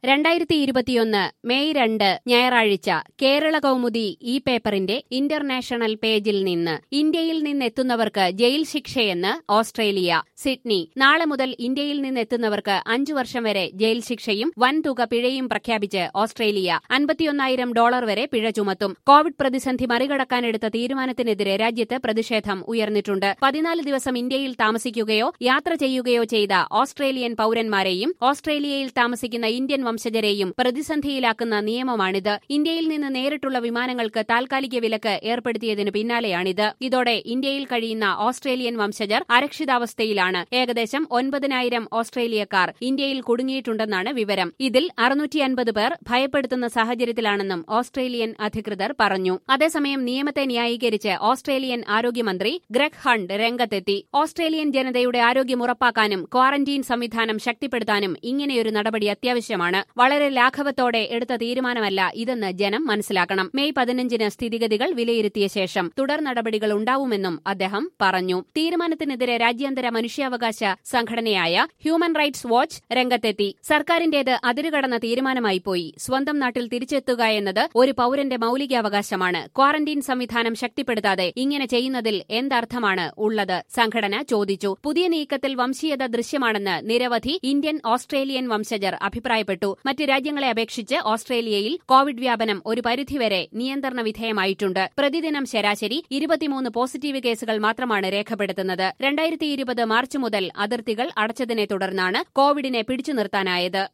രണ്ടായിരത്തി ഇരുപത്തിയൊന്ന് മെയ് രണ്ട് ഞായറാഴ്ച കേരള കൗമുദി ഈ പേപ്പറിന്റെ ഇന്റർനാഷണൽ പേജിൽ നിന്ന് ഇന്ത്യയിൽ നിന്നെത്തുന്നവർക്ക് ജയിൽ ശിക്ഷയെന്ന് ഓസ്ട്രേലിയ സിഡ്നി നാളെ മുതൽ ഇന്ത്യയിൽ നിന്നെത്തുന്നവർക്ക് അഞ്ചു വർഷം വരെ ജയിൽ ശിക്ഷയും വൻതുക പിഴയും പ്രഖ്യാപിച്ച് ഓസ്ട്രേലിയ അൻപത്തിയൊന്നായിരം ഡോളർ വരെ പിഴ ചുമത്തും കോവിഡ് പ്രതിസന്ധി മറികടക്കാനെടുത്ത തീരുമാനത്തിനെതിരെ രാജ്യത്ത് പ്രതിഷേധം ഉയർന്നിട്ടുണ്ട് പതിനാല് ദിവസം ഇന്ത്യയിൽ താമസിക്കുകയോ യാത്ര ചെയ്യുകയോ ചെയ്ത ഓസ്ട്രേലിയൻ പൌരന്മാരെയും ഓസ്ട്രേലിയയിൽ താമസിക്കുന്ന ഇന്ത്യൻ വംശജരെയും പ്രതിസന്ധിയിലാക്കുന്ന നിയമമാണിത് ഇന്ത്യയിൽ നിന്ന് നേരിട്ടുള്ള വിമാനങ്ങൾക്ക് താൽക്കാലിക വിലക്ക് ഏർപ്പെടുത്തിയതിനു പിന്നാലെയാണിത് ഇതോടെ ഇന്ത്യയിൽ കഴിയുന്ന ഓസ്ട്രേലിയൻ വംശജർ അരക്ഷിതാവസ്ഥയിലാണ് ഏകദേശം ഒൻപതിനായിരം ഓസ്ട്രേലിയക്കാർ ഇന്ത്യയിൽ കുടുങ്ങിയിട്ടുണ്ടെന്നാണ് വിവരം ഇതിൽ അറുന്നൂറ്റി അൻപത് പേർ ഭയപ്പെടുത്തുന്ന സാഹചര്യത്തിലാണെന്നും ഓസ്ട്രേലിയൻ അധികൃതർ പറഞ്ഞു അതേസമയം നിയമത്തെ ന്യായീകരിച്ച് ഓസ്ട്രേലിയൻ ആരോഗ്യമന്ത്രി ഗ്രെഗ് ഹണ്ട് രംഗത്തെത്തി ഓസ്ട്രേലിയൻ ജനതയുടെ ആരോഗ്യം ഉറപ്പാക്കാനും ക്വാറന്റീൻ സംവിധാനം ശക്തിപ്പെടുത്താനും ഇങ്ങനെയൊരു നടപടി അത്യാവശ്യമാണ് വളരെ ലാഘവത്തോടെ എടുത്ത തീരുമാനമല്ല ഇതെന്ന് ജനം മനസ്സിലാക്കണം മെയ് പതിനഞ്ചിന് സ്ഥിതിഗതികൾ വിലയിരുത്തിയ ശേഷം തുടർ നടപടികൾ ഉണ്ടാവുമെന്നും അദ്ദേഹം പറഞ്ഞു തീരുമാനത്തിനെതിരെ രാജ്യാന്തര മനുഷ്യാവകാശ സംഘടനയായ ഹ്യൂമൻ റൈറ്റ്സ് വാച്ച് രംഗത്തെത്തി സർക്കാരിന്റേത് അതിരുകടന്ന തീരുമാനമായി പോയി സ്വന്തം നാട്ടിൽ തിരിച്ചെത്തുക എന്നത് ഒരു പൌരന്റെ മൌലികാവകാശമാണ് ക്വാറന്റീൻ സംവിധാനം ശക്തിപ്പെടുത്താതെ ഇങ്ങനെ ചെയ്യുന്നതിൽ എന്തർത്ഥമാണ് ഉള്ളത് സംഘടന ചോദിച്ചു പുതിയ നീക്കത്തിൽ വംശീയത ദൃശ്യമാണെന്ന് നിരവധി ഇന്ത്യൻ ഓസ്ട്രേലിയൻ വംശജർ അഭിപ്രായപ്പെട്ടു മറ്റ് രാജ്യങ്ങളെ അപേക്ഷിച്ച് ഓസ്ട്രേലിയയിൽ കോവിഡ് വ്യാപനം ഒരു പരിധിവരെ നിയന്ത്രണ വിധേയമായിട്ടുണ്ട് പ്രതിദിനം ശരാശരി ഇരുപത്തിമൂന്ന് പോസിറ്റീവ് കേസുകൾ മാത്രമാണ് രേഖപ്പെടുത്തുന്നത് രണ്ടായിരത്തി ഇരുപത് മാർച്ച് മുതൽ അതിർത്തികൾ അടച്ചതിനെ തുടർന്നാണ് കോവിഡിനെ പിടിച്ചു നിർത്താനായത്